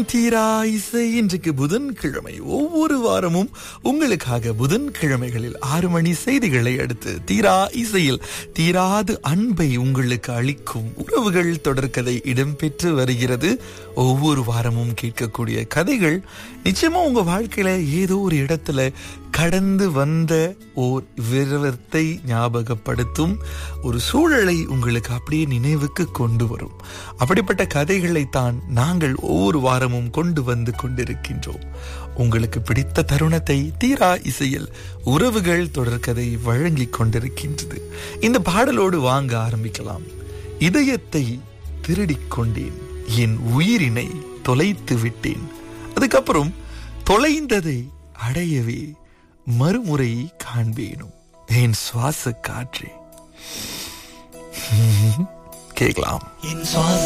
தீரா இசை இன்றைக்கு புதன்கிழமை ஒவ்வொரு வாரமும் உங்களுக்காக புதன்கிழமைகளில் ஆறு மணி செய்திகளை அடுத்து தீரா இசையில் தீராது அன்பை உங்களுக்கு அளிக்கும் உறவுகள் தொடர்கதை இடம்பெற்று வருகிறது ஒவ்வொரு வாரமும் கேட்கக்கூடிய கதைகள் நிச்சயமா உங்க வாழ்க்கையில ஏதோ ஒரு இடத்துல கடந்து வந்த ஓர் விரவத்தை ஞாபகப்படுத்தும் ஒரு சூழலை உங்களுக்கு அப்படியே நினைவுக்கு கொண்டு வரும் அப்படிப்பட்ட கதைகளை தான் நாங்கள் ஒவ்வொரு வாரமும் கொண்டு வந்து கொண்டிருக்கின்றோம் உங்களுக்கு பிடித்த தருணத்தை தீரா இசையில் உறவுகள் தொடர்கதை வழங்கிக் கொண்டிருக்கின்றது இந்த பாடலோடு வாங்க ஆரம்பிக்கலாம் இதயத்தை திருடிக் கொண்டேன் என் உயிரினை தொலைத்து விட்டேன் அதுக்கப்புறம் தொலைந்ததை அடையவே மறுமுறை காண்பேனும் என் சுவாச காற்றே கேட்கலாம் என் சுவாச